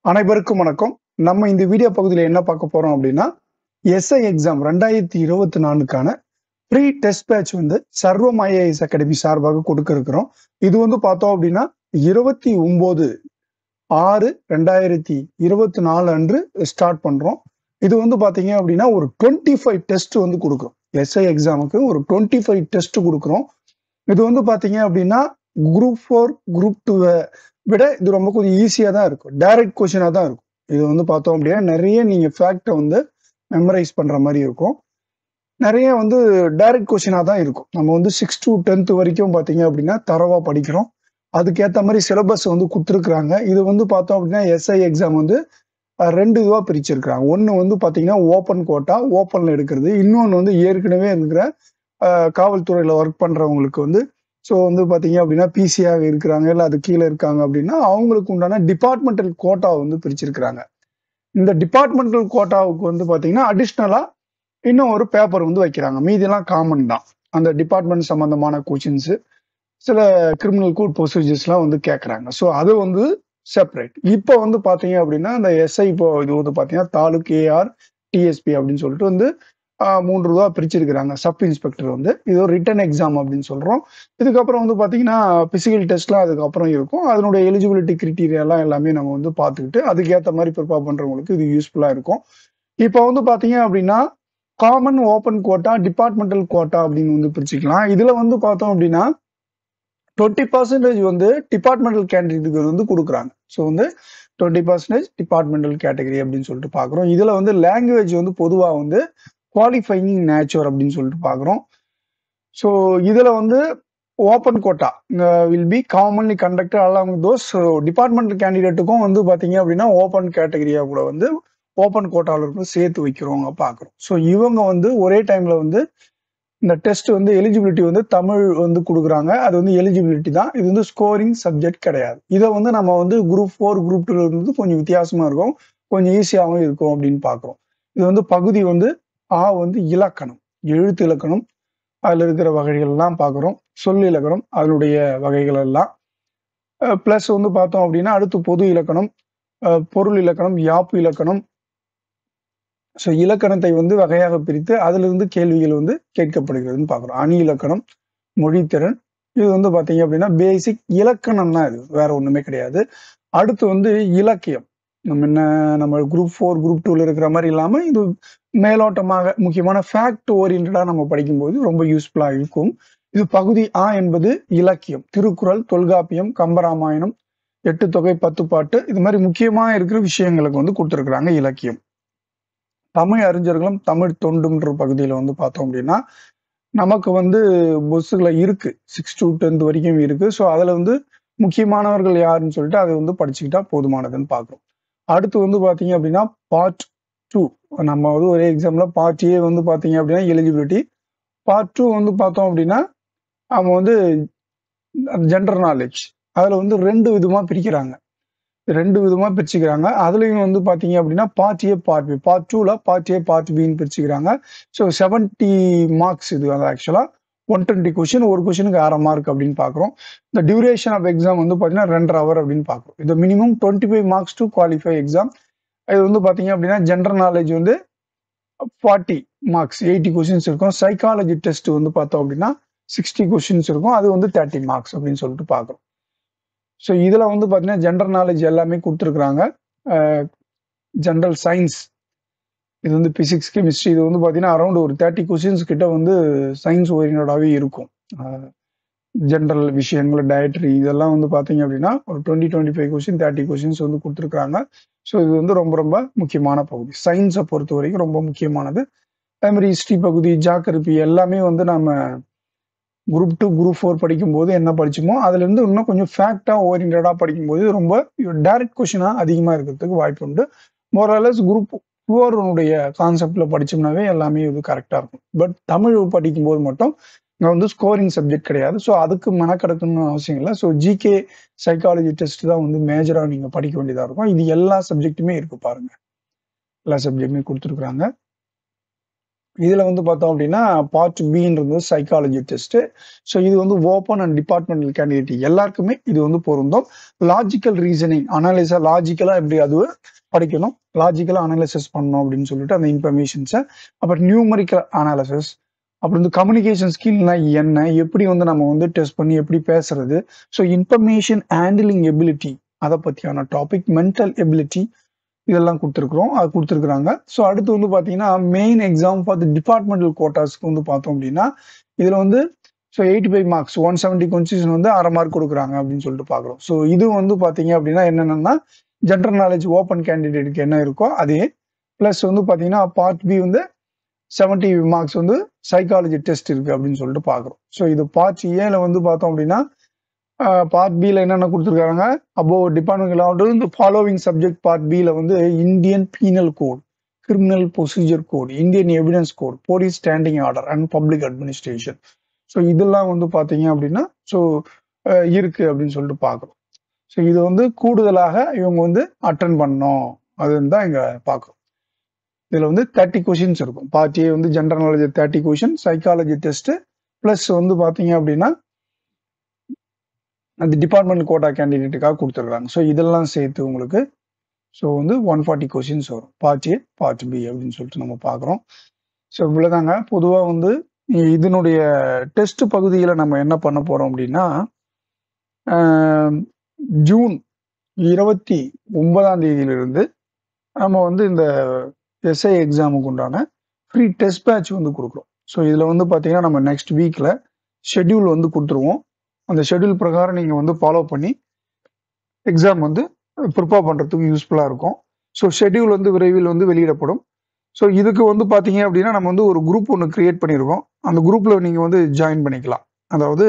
அனைவருக்கும் வணக்கம் நம்ம இந்த வீடியோ பகுதியில் என்ன பார்க்க போறோம் அப்படின்னா எஸ்ஐ எக்ஸாம் ரெண்டாயிரத்தி இருபத்தி நாலுக்கான ப்ரீ டெஸ்ட் பேட்ச் வந்து சர்வம் ஐஏஎஸ் அகாடமி சார்பாக கொடுக்க இருக்கிறோம் இது வந்து பார்த்தோம் அப்படின்னா இருபத்தி ஒன்பது ஆறு ரெண்டாயிரத்தி இருபத்தி நாலு அன்று ஸ்டார்ட் பண்றோம் இது வந்து பாத்தீங்க அப்படின்னா ஒரு டுவெண்ட்டி ஃபைவ் டெஸ்ட் வந்து கொடுக்குறோம் எஸ்ஐ எக்ஸாமுக்கு ஒரு டுவெண்ட்டி ஃபைவ் டெஸ்ட் கொடுக்குறோம் இது வந்து பாத்தீங்க அப்படின்னா குரூப் ஃபோர் குரூப் டூவை விட இது ரொம்ப கொஞ்சம் ஈஸியாக தான் இருக்கும் டைரக்ட் கொஷினாக தான் இருக்கும் இது வந்து பார்த்தோம் அப்படின்னா நிறைய நீங்கள் ஃபேக்டை வந்து மெமரைஸ் பண்ணுற மாதிரி இருக்கும் நிறைய வந்து டைரக்ட் கொஷினாக தான் இருக்கும் நம்ம வந்து சிக்ஸ் டு டென்த் வரைக்கும் பார்த்தீங்க அப்படின்னா தரவாக படிக்கிறோம் அதுக்கேற்ற மாதிரி சிலபஸ் வந்து கொடுத்துருக்குறாங்க இது வந்து பார்த்தோம் அப்படின்னா எஸ்ஐ எக்ஸாம் வந்து அஹ், ரெண்டு இதுவாக பிரிச்சிருக்கிறாங்க ஒன்று வந்து பார்த்தீங்கன்னா ஓப்பன் கோட்டா ஓப்பனில் எடுக்கிறது இன்னொன்று வந்து ஏற்கனவே இருக்கிற அஹ், காவல்துறையில் ஒர்க் பண்ணுறவங்களுக்கு வந்து ஸோ வந்து பார்த்தீங்க அப்படின்னா பிசியாக இருக்கிறாங்க இல்லை அது கீழே இருக்காங்க அப்படின்னா அவங்களுக்கு உண்டான டிபார்ட்மெண்டல் கோட்டா வந்து பிரிச்சிருக்கிறாங்க இந்த டிபார்ட்மெண்டல் கோட்டாவுக்கு வந்து பார்த்தீங்கன்னா அடிஷ்னலாக இன்னும் ஒரு பேப்பர் வந்து வைக்கிறாங்க மீதியெல்லாம் காமன் தான் அந்த டிபார்ட்மெண்ட் சம்பந்தமான கொஷின்ஸு சில கிரிமினல் கோட் ப்ரொசீஜர்ஸ்லாம் வந்து கேட்குறாங்க ஸோ அது வந்து செப்பரேட் இப்போ வந்து பார்த்தீங்க அப்படின்னா இந்த எஸ்ஐ இப்போ இது வந்து பார்த்தீங்கன்னா தாலுக் ஏஆர் டிஎஸ்பி அப்படின்னு சொல்லிட்டு வந்து ஆஹ், மூன்று ரூபா பிரிச்சிருக்கிறாங்க சப் இன்ஸ்பெக்டர் வந்து இது ஒரு ரிட்டன் எக்ஸாம் அப்படின்னு சொல்கிறோம் இதுக்கப்புறம் வந்து பார்த்தீங்கன்னா பிசிக்கல் டெஸ்ட்லாம் அதுக்கப்புறம் இருக்கும் அதனுடைய எலிஜிபிலிட்டி கிரிட்டீரியாலாம் எல்லாமே நம்ம வந்து பார்த்துக்கிட்டு அதுக்கேற்ற மாதிரி ப்ரிப்பேர் பண்ணுறவங்களுக்கு இது யூஸ்ஃபுல்லாக இருக்கும் இப்போ வந்து பார்த்தீங்க அப்படின்னா common open quota departmental quota அப்படின்னு வந்து பிரிச்சுக்கலாம் இதில் வந்து பார்த்தோம் அப்படின்னா டுவெண்ட்டி பர்சன்டேஜ் வந்து டிபார்ட்மெண்டல் கேண்டிடேட்டுக்கு வந்து கொடுக்குறாங்க ஸோ வந்து டுவெண்ட்டி பர்சன்டேஜ் டிபார்ட்மெண்டல் கேட்டகரி அப்படின்னு சொல்லிட்டு பார்க்குறோம் இதில் வந்து லாங்குவேஜ் வந்து பொதுவாக வந்து குவாலிஃபைங் நேச்சர் அப்படின்னு சொல்லிட்டு பார்க்குறோம் ஸோ இதில் வந்து open quota will be commonly conducted along those departmental கேண்டிடேட்டுக்கும் வந்து பார்த்தீங்க அப்படின்னா ஓப்பன் கேட்டகரியாக கூட வந்து ஓப்பன் கோட்டாவில் இருக்கும் சேர்த்து வைக்கிறவங்க பார்க்குறோம் ஸோ இவங்க வந்து ஒரே டைம்ல வந்து இந்த டெஸ்ட் வந்து எலிஜிபிலிட்டி வந்து தமிழ் வந்து கொடுக்குறாங்க அது வந்து எலிஜிபிலிட்டி தான் இது வந்து ஸ்கோரிங் சப்ஜெக்ட் கிடையாது இதை வந்து நம்ம வந்து குரூப் ஃபோர் குரூப் டூல இருந்து கொஞ்சம் வித்தியாசமா இருக்கும் கொஞ்சம் ஈஸியாகவும் இருக்கும் அப்படின்னு பார்க்குறோம் இது வந்து பகுதி வந்து ஆ வந்து இலக்கணம் எழுத்து இலக்கணம் அதில் இருக்கிற வகைகள் எல்லாம் பார்க்குறோம் சொல் இலக்கணம் அதனுடைய வகைகள் எல்லாம் ப்ளஸ் வந்து பார்த்தோம் அப்படின்னா அடுத்து பொது இலக்கணம் அஹ், பொருள் இலக்கணம் யாப்பு இலக்கணம் ஸோ இலக்கணத்தை வந்து வகையாக பிரித்து அதிலிருந்து கேள்விகள் வந்து கேட்கப்படுகிறதுன்னு பார்க்குறோம் அணி இலக்கணம் மொழித்திறன் இது வந்து பார்த்தீங்க அப்படின்னா பேசிக் இலக்கணம் தான் இது வேற ஒன்றுமே கிடையாது அடுத்து வந்து இலக்கியம் நம்ம என்ன நம்ம குரூப் ஃபோர் குரூப் டூல இருக்கிற மாதிரி இல்லாமல் இது மேலோட்டமாக முக்கியமான ஃபேக்ட் ஓரியன்டாக நம்ம படிக்கும்போது ரொம்ப யூஸ்ஃபுல்லாக இருக்கும் இது பகுதி ஆ என்பது இலக்கியம் திருக்குறள் தொல்காப்பியம் கம்பராமாயணம் எட்டு தொகை பத்து பாட்டு இது மாதிரி முக்கியமாக இருக்கிற விஷயங்களுக்கு வந்து கொடுத்துருக்குறாங்க இலக்கியம் தமிழ் அறிஞர்களும் தமிழ் தொண்டுன்ற பகுதியில் வந்து பார்த்தோம் அப்படின்னா நமக்கு வந்து பொஸ்ஸுகளை இருக்கு சிக்ஸ் டு டென்த் வரைக்கும் இருக்கு ஸோ அதில் வந்து முக்கியமானவர்கள் யாருன்னு சொல்லிட்டு அதை வந்து படிச்சுக்கிட்டா போதுமானதுன்னு பார்க்குறோம் அடுத்து வந்து பார்த்தீங்க அப்படின்னா பார்ட் டூ நம்ம வந்து ஒரே எக்ஸாம்ல பார்ட் ஏ வந்து பார்த்தீங்க அப்படின்னா எலிஜிபிலிட்டி பார்ட் டூ வந்து பார்த்தோம் அப்படின்னா அவங்க வந்து ஜென்ரல் நாலேஜ் அதில் வந்து ரெண்டு விதமாக பிரிக்கிறாங்க ரெண்டு விதமா பிரிச்சுக்கிறாங்க அதுலயும் வந்து பாத்தீங்க அப்படின்னா part A part B part டூல பார்ட் ஏ பார்ட் பின்னு பிரிச்சுக்கிறாங்க ஸோ செவன்டி மார்க்ஸ் இது வந்து ஆக்சுவலா ஒன் டுவெண்ட்டி கொஸ்டின் ஒரு கொஸ்டினுக்கு அரை மார்க் அப்படின்னு பார்க்குறோம் இந்த டியூரேஷன் ஆஃப் எக்ஸாம் வந்து பார்த்தீங்கன்னா ரெண்டரை ஹவர் அப்படின்னு பார்க்குறோம் இது minimum twenty five marks to qualify exam இது வந்து பார்த்தீங்க அப்படின்னா ஜென்ரல் நாலேஜ் வந்து ஃபார்ட்டி மார்க்ஸ் எயிட்டி கொஸ்டின்ஸ் இருக்கும் சைக்காலஜி டெஸ்ட் வந்து பார்த்தோம் அப்படின்னா சிக்ஸ்டி கொஸ்டின்ஸ் இருக்கும் அது வந்து தேர்ட்டி மார்க்ஸ் அப்படின்னு சொல்லிட்டு பார்க்குறோம் ஸோ இதில் வந்து பார்த்தீங்கன்னா ஜென்ரல் நாலேஜ் எல்லாமே கொடுத்துருக்குறாங்க ஜென்ரல் சயின்ஸ் இது வந்து பிசிக்ஸ் கெமிஸ்ட்ரி இது வந்து பார்த்தீங்கன்னா அரௌண்ட் ஒரு தேர்ட்டி கொஸ்டின்ஸ் கிட்ட வந்து சயின்ஸ் ஓரியன்டாகவே இருக்கும் ஜென்ரல் விஷயங்கள் டயட்ரி இதெல்லாம் வந்து பார்த்தீங்க அப்படின்னா ஒரு twenty twenty five question thirty questions வந்து கொடுத்துருக்குறாங்க ஸோ இது வந்து ரொம்ப ரொம்ப முக்கியமான பகுதி சயின்ஸை பொறுத்த வரைக்கும் ரொம்ப முக்கியமானது அதே மாதிரி ஹிஸ்ட்ரி பகுதி ஜாக்கிரபி எல்லாமே வந்து நம்ம குரூப் டூ குரூப் ஃபோர் படிக்கும்போது என்ன படிச்சோமோ அதுல இருந்து இன்னும் கொஞ்சம் ஃபேக்டா ஓரியன்டா படிக்கும்போது ரொம்ப டைரக்ட் கொஷினா அதிகமா இருக்கிறதுக்கு வாய்ப்பு உண்டு மோரலஸ் குரூப் ஃபோருடைய கான்செப்ட்ல படிச்சோம்னாவே எல்லாமே இது கரெக்டா இருக்கும் பட் தமிழ் படிக்கும்போது மட்டும் இங்க வந்து ஸ்கோரிங் சப்ஜெக்ட் கிடையாது ஸோ அதுக்கு மெனக்கெடுக்கணும்னு அவசியம் இல்லை ஸோ ஜிகே சைக்காலஜி டெஸ்ட் தான் வந்து மேஜரா நீங்க படிக்க வேண்டியதா இருக்கும் இது எல்லா சப்ஜெக்ட்டுமே இருக்கு பாருங்க எல்லா சப்ஜெக்ட்டுமே கொடுத்துருக்குறாங்க இதுல வந்து பார்த்தோம் அப்படின்னா பார்ட் பின்றது சைக்காலஜி டெஸ்ட் ஸோ இது வந்து ஓப்பன் அண்ட் டிபார்ட்மெண்டல் கேண்டிடேட் எல்லாருக்குமே இது வந்து பொருந்தும் லாஜிக்கல் ரீசனிங் அனாலிசா லாஜிக்கலா எப்படி அது படிக்கணும் லாஜிக்கலா அனாலிசிஸ் பண்ணணும் அப்படின்னு சொல்லிட்டு அந்த இன்ஃபர்மேஷன்ஸை அப்புறம் நியூமரிக்கல் அனாலிசிஸ் அப்புறம் வந்து கம்யூனிகேஷன் ஸ்கில்னா என்ன எப்படி வந்து நம்ம வந்து டெஸ்ட் பண்ணி எப்படி பேசுறது ஸோ இன்ஃபர்மேஷன் ஹேண்டிலிங் எபிலிட்டி அதை பற்றியான டாபிக் மென்டல் எபிலிட்டி இதெல்லாம் கொடுத்துருக்குறோம் அது கொடுத்துருக்குறாங்க ஸோ அடுத்து வந்து பார்த்தீங்கன்னா main exam for the departmental கோட்டாஸ்க்கு வந்து பார்த்தோம் அப்படின்னா இதில் வந்து so eighty five marks one seventy constitution வந்து அரை மார்க் கொடுக்குறாங்க அப்படின்னு சொல்லிட்டு பார்க்குறோம் ஸோ இது வந்து பார்த்தீங்க அப்படின்னா என்னென்னா ஜென்ரல் நாலேஜ் ஓப்பன் கேண்டிடேட்டுக்கு என்ன இருக்கோ அதே ப்ளஸ் வந்து பார்த்தீங்கன்னா பார்ட் பி வந்து செவன்ட்டி மார்க்ஸ் வந்து சைக்காலஜி டெஸ்ட் இருக்கு அப்படின்னு சொல்லிட்டு பார்க்குறோம் ஸோ இது பார்ட் ஏல வந்து பார்த்தோம் அப்படின்னா பார்ட் பியில் என்னென்ன கொடுத்துருக்காங்க அபோ டிபார்ட்மெண்ட் இந்த ஃபாலோவிங் சப்ஜெக்ட் பார்ட் பியில் வந்து Indian penal code criminal procedure code Indian evidence code police standing order and public administration so இதெல்லாம் வந்து பார்த்தீங்க அப்படின்னா ஸோ இருக்கு அப்படின்னு சொல்லிட்டு பார்க்குறோம் ஸோ இது வந்து கூடுதலாக இவங்க வந்து அட்டன் பண்ணோம் அதுன்னு தான் இங்கே பார்க்குறோம் இதில் வந்து தேர்ட்டி கொஷின்ஸ் இருக்கும் பார்ட் ஏ வந்து general knowledge thirty question psychology test plus வந்து பார்த்தீங்க அப்படின்னா அந்த டிபார்ட்மெண்ட் கோட்டா கேண்டிடேட்டுக்காக கொடுத்துருக்காங்க ஸோ இதெல்லாம் சேர்த்து உங்களுக்கு ஸோ வந்து ஒன் ஃபார்ட்டி கொஷின்ஸ் வரும் பார்ட் ஏ பார்ட் பி அப்படின்னு சொல்லிட்டு நம்ம பார்க்குறோம் ஸோ இவ்வளோதாங்க பொதுவாக வந்து இதனுடைய டெஸ்ட் பகுதியில் நம்ம என்ன பண்ண போகிறோம் அப்படின்னா ஜூன் இருபத்தி ஒன்பதாம் தேதியிலிருந்து நம்ம வந்து இந்த எஸ்ஐ எக்ஸாமுக்கு உண்டான ஃப்ரீ டெஸ்ட் பேட்ச் வந்து கொடுக்குறோம் ஸோ இதில் வந்து பார்த்தீங்கன்னா நம்ம நெக்ஸ்ட் வீக்கில் ஷெட்யூல் வந்து கொடுத்துருவோம் அந்த ஷெட்யூல் பிரகாரம் நீங்கள் வந்து ஃபாலோ பண்ணி எக்ஸாம் வந்து ப்ரிப்பேர் பண்ணுறதுக்கு யூஸ்ஃபுல்லாக இருக்கும் ஸோ ஷெட்யூல் வந்து விரைவில் வந்து வெளியிடப்படும் ஸோ இதுக்கு வந்து பார்த்தீங்க அப்படின்னா நம்ம வந்து ஒரு குரூப் ஒன்று கிரியேட் பண்ணியிருக்கோம் அந்த குரூப்பில் நீங்கள் வந்து ஜாயின் பண்ணிக்கலாம் அதாவது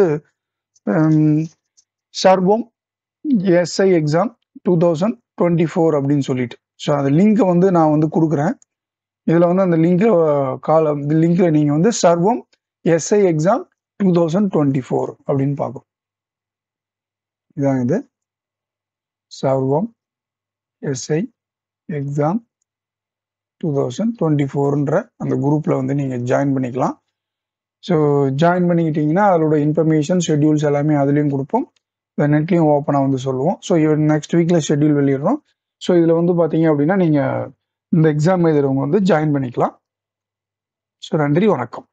Sarvam SI exam two thousand twenty four அப்படின்னு சொல்லிட்டு ஸோ அந்த லிங்கை வந்து நான் வந்து கொடுக்குறேன் இதில் வந்து அந்த லிங்கில் கால லிங்கில் நீங்கள் வந்து Sarvam SI exam two thousand twenty four அப்படின்னு பார்க்கும் இதான் இது Sarvam SI exam two thousand twenty ஃபோர்ன்ற அந்த குரூப்பில் வந்து நீங்கள் ஜாயின் பண்ணிக்கலாம் ஸோ ஜாயின் பண்ணிக்கிட்டீங்கன்னா அதோட இன்ஃபர்மேஷன் ஷெட்யூல்ஸ் எல்லாமே அதுலேயும் கொடுப்போம் நெட்லேயும் ஓப்பனாக வந்து சொல்லுவோம் ஸோ நெக்ஸ்ட் வீக்கில் ஷெட்யூல் வெளியிடுறோம் ஸோ இதில் வந்து பார்த்தீங்க அப்படின்னா நீங்கள் இந்த எக்ஸாம் எழுதுறவங்க வந்து ஜாயின் பண்ணிக்கலாம் ஸோ நன்றி வணக்கம்